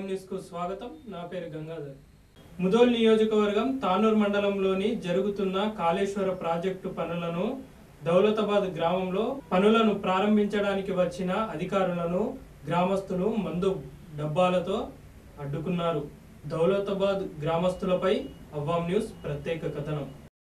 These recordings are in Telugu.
న్యూస్ కు స్వాగతం నా పేరు గంగాధర్ ముదోల్ నియోజకవర్గం తానూర్ మండలంలోని జరుగుతున్న కాళేశ్వర ప్రాజెక్టు పనులను దౌలతాబాద్ గ్రామంలో పనులను ప్రారంభించడానికి వచ్చిన అధికారులను గ్రామస్తులు మందు డబ్బాలతో అడ్డుకున్నారు దౌలతాబాద్ గ్రామస్తులపై అవ్వాం న్యూస్ ప్రత్యేక కథనం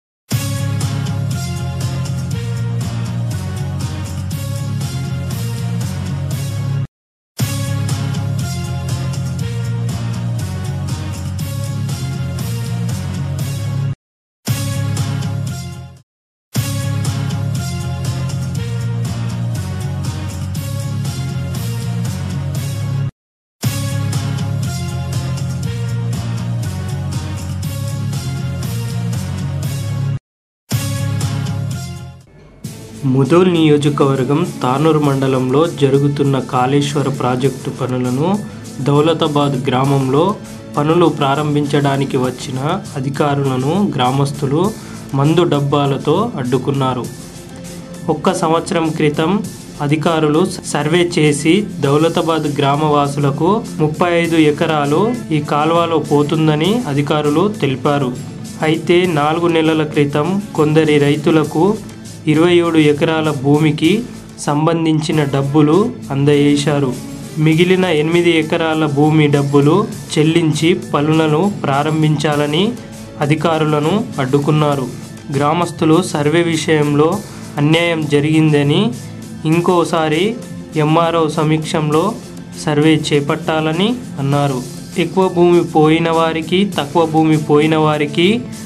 ముదోల్ నియోజకవర్గం తానూరు మండలంలో జరుగుతున్న కాళేశ్వర ప్రాజెక్టు పనులను దౌలతాబాద్ గ్రామంలో పనులు ప్రారంభించడానికి వచ్చిన అధికారులను గ్రామస్తులు మందు డబ్బాలతో అడ్డుకున్నారు ఒక్క సంవత్సరం క్రితం అధికారులు సర్వే చేసి దౌలతాబాద్ గ్రామవాసులకు ముప్పై ఐదు ఎకరాలు ఈ కాల్వలో పోతుందని అధికారులు తెలిపారు అయితే నాలుగు నెలల క్రితం కొందరి రైతులకు ఇరవై ఏడు ఎకరాల భూమికి సంబంధించిన డబ్బులు అందజేశారు మిగిలిన ఎనిమిది ఎకరాల భూమి డబ్బులు చెల్లించి పనులను ప్రారంభించాలని అధికారులను అడ్డుకున్నారు గ్రామస్తులు సర్వే విషయంలో అన్యాయం జరిగిందని ఇంకోసారి ఎంఆర్ఓ సమీక్షంలో సర్వే చేపట్టాలని అన్నారు ఎక్కువ భూమి పోయిన వారికి తక్కువ భూమి పోయిన వారికి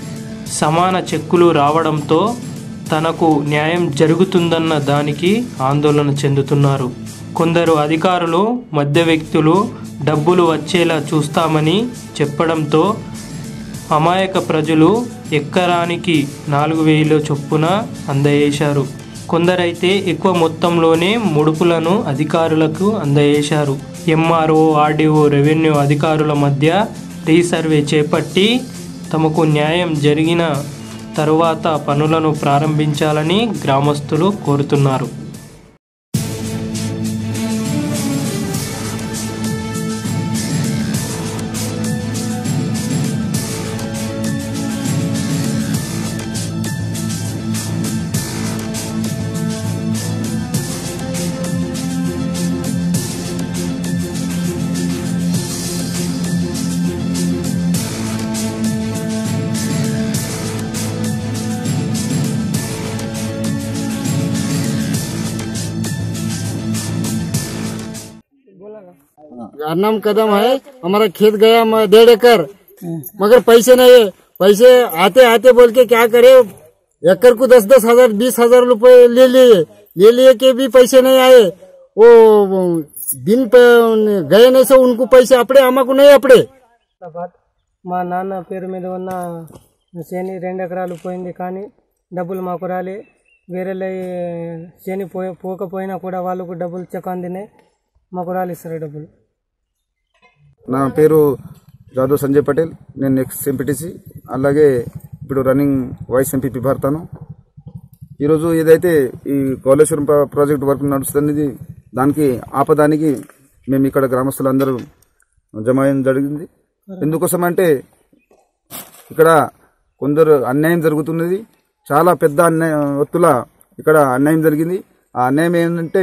సమాన చెక్కులు రావడంతో తనకు న్యాయం జరుగుతుందన్న దానికి ఆందోళన చెందుతున్నారు కొందరు అధికారులు మధ్య వ్యక్తులు డబ్బులు వచ్చేలా చూస్తామని చెప్పడంతో అమాయక ప్రజలు ఎకరానికి నాలుగు వేల చొప్పున అందజేశారు కొందరైతే ఎక్కువ మొత్తంలోనే ముడుపులను అధికారులకు అందజేశారు ఎంఆర్ఓ ఆర్డీఓ రెవెన్యూ అధికారుల మధ్య రీసర్వే చేపట్టి తమకు న్యాయం జరిగిన తరువాత పనులను ప్రారంభించాలని గ్రామస్తులు కోరుతున్నారు नाम कदम है हमारा खेत गया म- डेढ़ एकड़ मगर पैसे नहीं है पैसे आते आते बोल के क्या करे एकड़ को दस दस हजार बीस हजार रुपए ले लिए ले लिए के भी पैसे नहीं आए वो वो दिन पे गए नहीं सो उनको पैसे अपड़े हमारे को नहीं अपड़े మా నాన్న పేరు మీద ఉన్న శని రెండు ఎకరాలు పోయింది కానీ డబ్బులు మాకు రాలే వేరే శని పోయి పోకపోయినా కూడా వాళ్ళకు డబ్బులు చెక్ అందినాయి మాకు రాలిస్తారు డబ్బులు నా పేరు జాదవ్ సంజయ్ పటేల్ నేను నెక్స్ట్ ఎంపీటీసీ అలాగే ఇప్పుడు రన్నింగ్ వైస్ ఎంపీపీ భర్తాను ఈరోజు ఏదైతే ఈ కాళేశ్వరం ప్రా- ప్రాజెక్ట్ వర్క్ నడుస్తుంది దానికి ఆపదానికి మేము ఇక్కడ గ్రామస్తులందరూ జమ అయ్యడం జరిగింది ఎందుకోసం అంటే ఇక్కడ కొందరు అన్యాయం జరుగుతున్నది చాలా పెద్ద అన్యాయం ఒత్తుల ఇక్కడ అన్యాయం జరిగింది ఆ అన్యాయం ఏంటంటే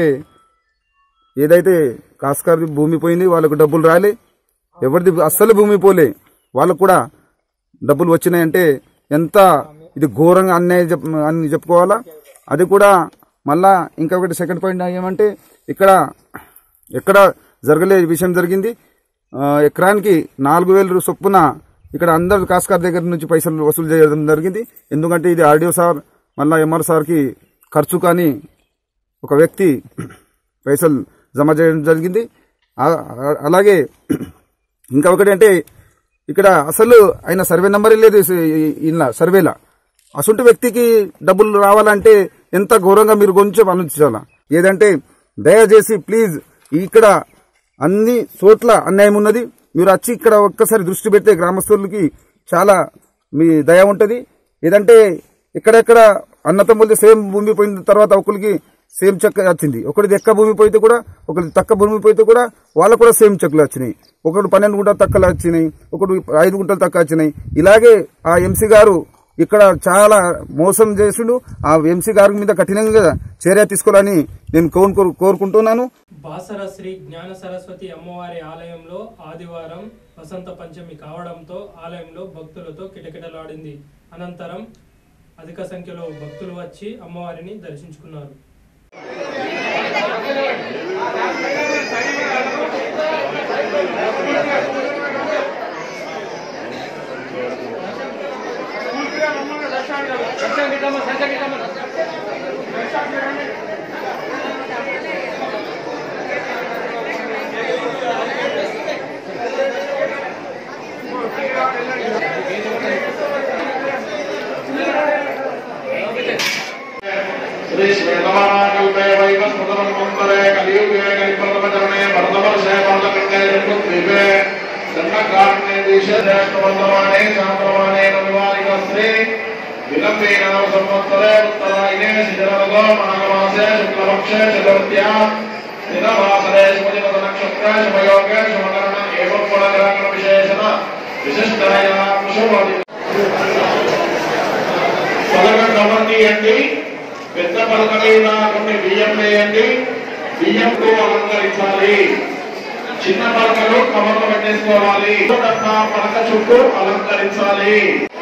ఏదైతే కాస్కార్ భూమి పోయింది వాళ్ళకు డబ్బులు రాలే ఎవరిది అస్సలు భూమి పోలే వాళ్ళకు కూడా డబ్బులు వచ్చినాయంటే ఎంత ఇది ఘోరంగా అన్యాయం చెప్ అని చెప్పుకోవాలా అది కూడా మళ్ళా ఇంకొకటి సెకండ్ పాయింట్ ఏమంటే ఇక్కడ ఎక్కడ జరగలే విషయం జరిగింది ఆ, ఎకరానికి నాలుగు వేల చొప్పున ఇక్కడ అందరు కాస్కార్ దగ్గర నుంచి పైసలు వసూలు చేయడం జరిగింది ఎందుకంటే ఇది ఆర్డీఓ సార్ మళ్ళా ఎంఆర్ సార్కి ఖర్చు కానీ ఒక వ్యక్తి పైసలు జమ చేయడం జరిగింది ఆ- ఆ- అలాగే ఇంకా ఒకటి అంటే ఇక్కడ అసలు ఆయన సర్వే నెంబరే లేదు ఇలా సర్వేలా అసంటి వ్యక్తికి డబ్బులు రావాలంటే ఎంత ఘోరంగా మీరు కొంచెం ఆలోచించాలా ఏదంటే దయచేసి ప్లీజ్ ఇక్కడ అన్ని చోట్ల అన్యాయం ఉన్నది మీరు వచ్చి ఇక్కడ ఒక్కసారి దృష్టి పెడితే గ్రామస్తులకి చాలా మీ దయ ఉంటది ఏదంటే ఎక్కడెక్కడ అన్నతమ్ములది సేమ్ భూమి పోయిన తర్వాత ఒకరికి సేమ్ చెక్ వచ్చింది ఒకటి ఎక్క భూమి పోయితే కూడా ఒకటి తక్కువ భూమి పోయితే కూడా వాళ్ళకు కూడా సేమ్ చెక్లు వచ్చినాయి ఒకటి పన్నెండు గుంటలు తక్కువ వచ్చినాయి ఒకటి ఐదు గుంటలు తక్కువ వచ్చినాయి ఇలాగే ఆ ఎంసీ గారు ఇక్కడ చాలా మోసం చేసిండు ఆ ఎంసీ గారి మీద కఠినంగా చర్య తీసుకోవాలని నేను కోరుకు కోరుకుంటున్నాను బాసర శ్రీ జ్ఞాన సరస్వతి అమ్మవారి ఆలయంలో ఆదివారం వసంత పంచమి కావడంతో ఆలయంలో భక్తులతో కిటకిటలాడింది అనంతరం అధిక సంఖ్యలో భక్తులు వచ్చి అమ్మవారిని దర్శించుకున్నారు श्री श्वेतवाकल्पे वैवस्पतमन्वन्तरे कलियुगे कलिप्रथमचरणे भरतवर्षे भरतखण्डे जम्बुद्वीपे दण्डकारणे देशे ज्येष्ठवर्तमाने चान्द्रमाणे रविवारिकस्त्रे विलम्बेनाम संवत्सरे उत्तरायणे शिजरतो माघमासे शुक्लपक्षे चतुर्थ्या दिनवासरे शुभदिवसनक्षत्रे शुभयोगे शुभकरण एवं गुणग्रहणविशेषण विशिष्टाया शुभदि పలకం గమనియండి పెద్ద పలక మీద కొన్ని బియ్యం వేయండి బియ్యంతో అలంకరించాలి చిన్న పలకలు కవర్లో పెట్టేసుకోవాలి డబ్బ పలక చుట్టూ అలంకరించాలి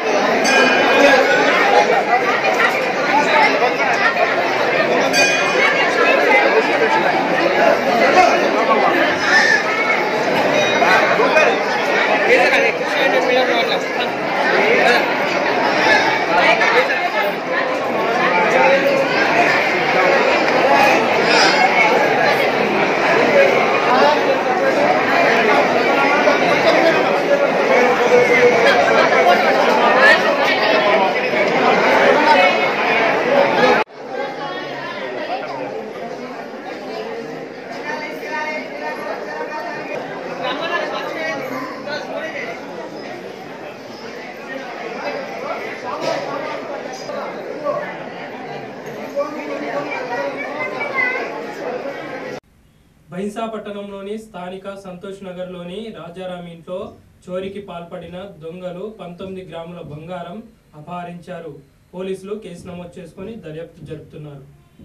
బైన్సా పట్టణంలోని స్థానిక సంతోష్ నగర్లోని రాజారాం ఇంట్లో చోరీకి పాల్పడిన దొంగలు పంతొమ్మిది గ్రాముల బంగారం అపహరించారు పోలీసులు కేసు నమోదు చేసుకుని దర్యాప్తు జరుపుతున్నారు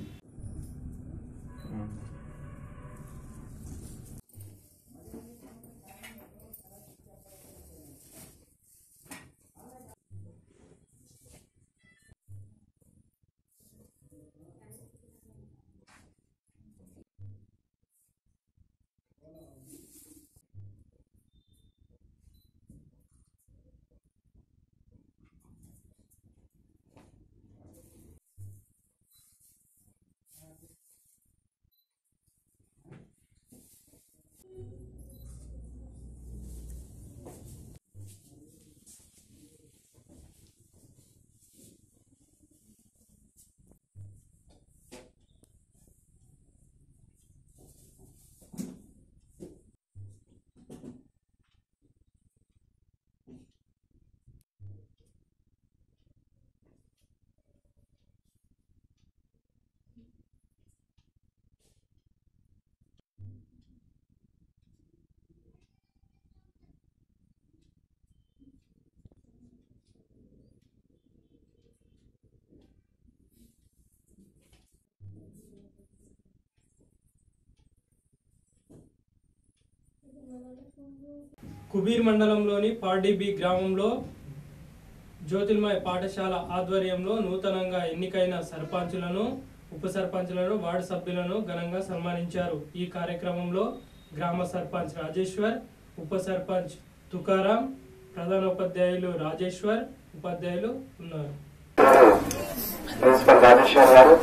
కుబీర్ మండలంలోని పార్డీబీ గ్రామంలో జ్యోతిర్మయ పాఠశాల ఆధ్వర్యంలో నూతనంగా ఎన్నికైన సర్పంచులను ఉప సర్పంచులను వార్డు సభ్యులను ఘనంగా సన్మానించారు ఈ కార్యక్రమంలో గ్రామ సర్పంచ్ రాజేశ్వర్ ఉప సర్పంచ్ తుకారాం ప్రధానోపాధ్యాయులు రాజేశ్వర్ ఉపాధ్యాయులు ఉన్నారు ప్రిన్సిపల్ రాజేశ్వర్ గారు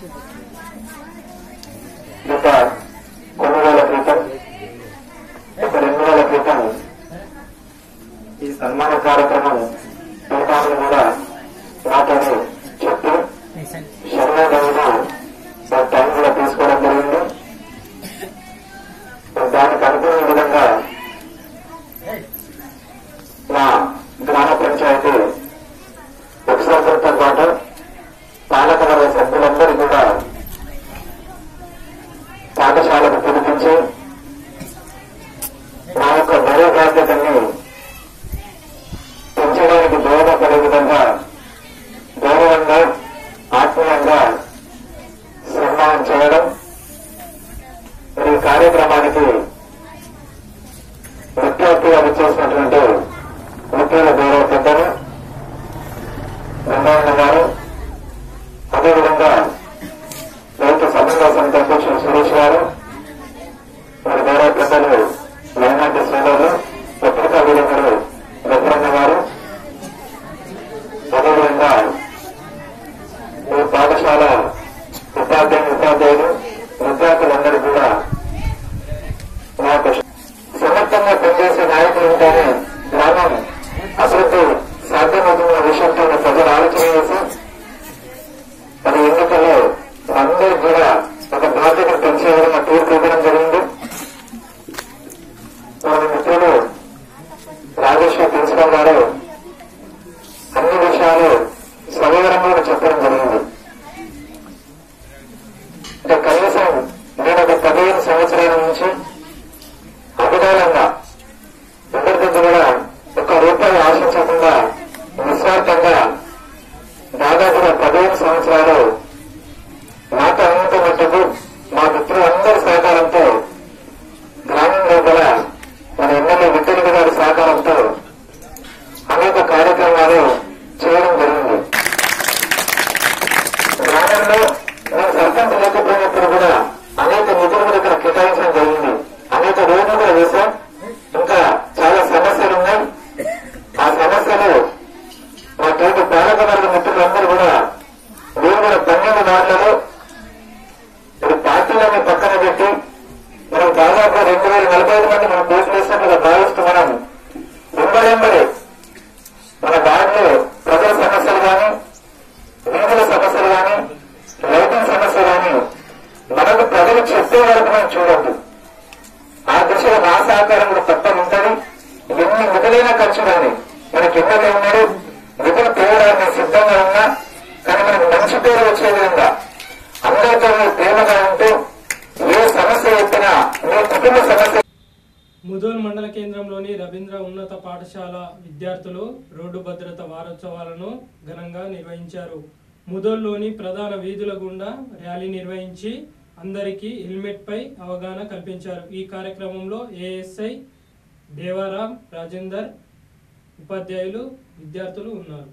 గత కొన్ని రోజుల క్రితం ఒక రెండు నెలల క్రితం ఈ సన్మాన కార్యక్రమం పెడతామని కూడా నాతో చెప్పి శరణాగతిగా సార్ టైం కూడా తీసుకోవడం జరిగింది మరి దానికి అనుకునే విధంగా నా గ్రామ పంచాయతీ ఉపసర్పంతో పాటు పాలకవర్గ సభ్యులందరూ కూడా సన్మానం చేయడం మరి ఈ కార్యక్రమానికి ముఖ్య అతిథిగా చేసినటువంటి ముఖ్యుల గౌరవ పెద్దలు వెంకయ్య గారు అదేవిధంగా రైతు సమన్వయ సమితి అధ్యక్షులు సురేష్ గారు మరి గౌరవ పెద్దలు వైనాటి శ్రీధరు పత్రికా విలేకరు రఘురన్న గారు అదేవిధంగా ఈ పాఠశాల ఉపాధ్యాయులు ఉపాధ్యాయులు విద్యార్థులందరూ కూడా నాకు సమర్థంగా పనిచేసే నాయకులు ఉంటేనే గ్రామం అభివృద్ధి సాధ్యమవుతున్న విషయంతో ప్రజలు ఆలోచన చేసి మరి ఎన్నికల్లో అందరూ కూడా ఒక బాధ్యత పెంచే విధంగా తీర్పు ఇవ్వడం జరిగింది మన మిత్రులు రాజేశ్వర్ ప్రిన్సిపల్ గారు అన్ని విషయాలు సవివరంగా చెప్పడం జరిగింది అంటే కనీసం నేను ఒక పదిహేను సంవత్సరాల నుంచి అభిదానంగా ఎవరి కూడా ఒక్క రూపాయి ఆశించకుండా నిస్వార్థంగా దాదాపుగా పదిహేను సంవత్సరాలు నాతో అన్నంత మట్టుకు మా మిత్రులందరి సహకారంతో గ్రామం లోపల మన ఎమ్మెల్యే విద్యుత్ గారి సహకారంతో అనేక కార్యక్రమాలు చేయడం జరిగింది గ్రామంలో నేను సర్పంచ్ లేకపోయినప్పుడు కూడా అనేక నిధులు కూడా ఇక్కడ కేటాయించడం జరిగింది అనేక రోడ్లు కూడా వేశాం ఇంకా చాలా సమస్యలు ఉన్నాయి ఆ సమస్యలు మా తోటి పాలకవర్గ మిత్రులందరూ కూడా మేము కూడా పన్నెండు వార్డులలో ఇప్పుడు పార్టీలని పక్కన పెట్టి మనం దాదాపు రెండు వేల నలభై ఐదు మంది మనం పోటీ వేసినట్టుగా భావిస్తూ మనం వెంబడెంబడి మన వార్డులో ప్రజల సమస్యలు కానీ వీధుల సమస్యలు కానీ రైతుల సమస్యలు కానీ మనకు ప్రజలు చెప్పే వరకు మనం చూడద్దు ఆ దిశలో నా సహకారం కూడా తప్పని ఉంటుంది ఎన్ని మిగిలిన ఖర్చు కానీ మనకి ఎమ్మెల్యే ఉన్నాడు నిధులు తేవడానికి సిద్ధంగా ఉన్నా కానీ మనకు మంచి పేరు వచ్చే విధంగా అందరితో మీరు ప్రేమగా ఉంటూ ఏ సమస్య చెప్పినా మీ కుటుంబ సమస్య ముదోల్ మండల కేంద్రంలోని రవీంద్ర ఉన్నత పాఠశాల విద్యార్థులు రోడ్డు భద్రత వారోత్సవాలను ఘనంగా నిర్వహించారు ముదోల్లోని ప్రధాన వీధుల గుండా ర్యాలీ నిర్వహించి అందరికీ హెల్మెట్ పై అవగాహన కల్పించారు ఈ కార్యక్రమంలో ఏఎస్ఐ దేవారాం రాజేందర్ ఉపాధ్యాయులు విద్యార్థులు ఉన్నారు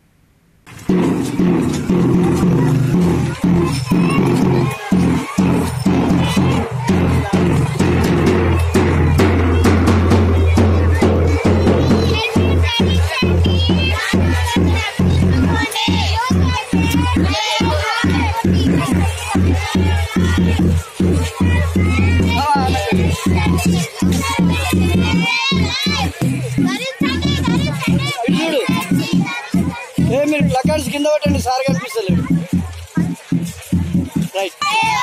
ఏ మీరు ప్లకార్డ్స్ కింద పెట్టండి సార్ కనిపిస్తలేడు రైట్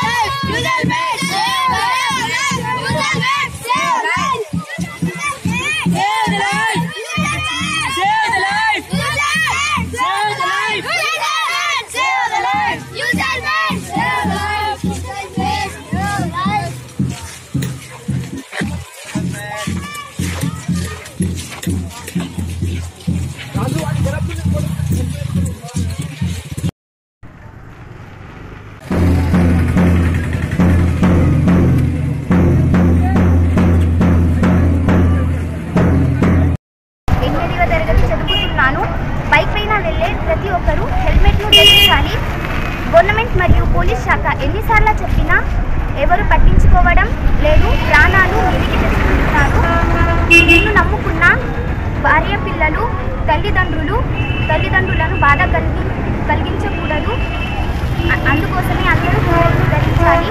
ఎనిమిదవ తరగతి చదువుతున్నాను బైక్ పైన వెళ్ళే ప్రతి ఒక్కరూ హెల్మెట్ను ధరించాలి గవర్నమెంట్ మరియు పోలీస్ శాఖ ఎన్నిసార్లు చెప్పినా ఎవరు పట్టించుకోవడం లేదు ప్రాణాలు నిలిగి తెచ్చుకుంటున్నారు నిన్ను నమ్ముకున్న భార్య పిల్లలు తల్లిదండ్రులు తల్లిదండ్రులను బాధ కలిగి కలిగించకూడదు అ- అందుకోసమే అందరూ హెల్మెట్ను ధరించాలి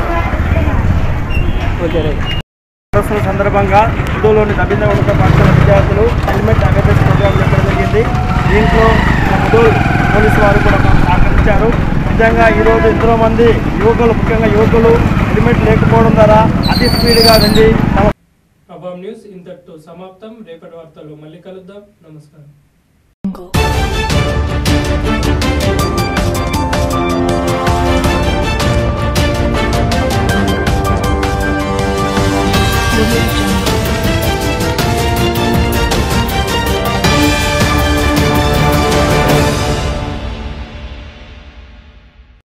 ఓకే రైట్ దినోత్సవం సందర్భంగా ముదోలోని రవీంద్ర ఉన్నత పాఠశాల విద్యార్థులు హెల్మెట్ అవేర్నెస్ ప్రోగ్రాం చెప్పడం జరిగింది దీంట్లో మన ముదోల్ పోలీసు వారు కూడా మాకు సహకరించారు నిజంగా ఈరోజు ఎంతో మంది యువకులు ముఖ్యంగా యువకులు హెల్మెట్ లేకపోవడం ద్వారా అతి స్పీడ్గా వెళ్ళి తమ అబామ్ న్యూస్ ఇంతటితో సమాప్తం రేపటి వార్తల్లో మళ్ళీ కలుద్దాం నమస్కారం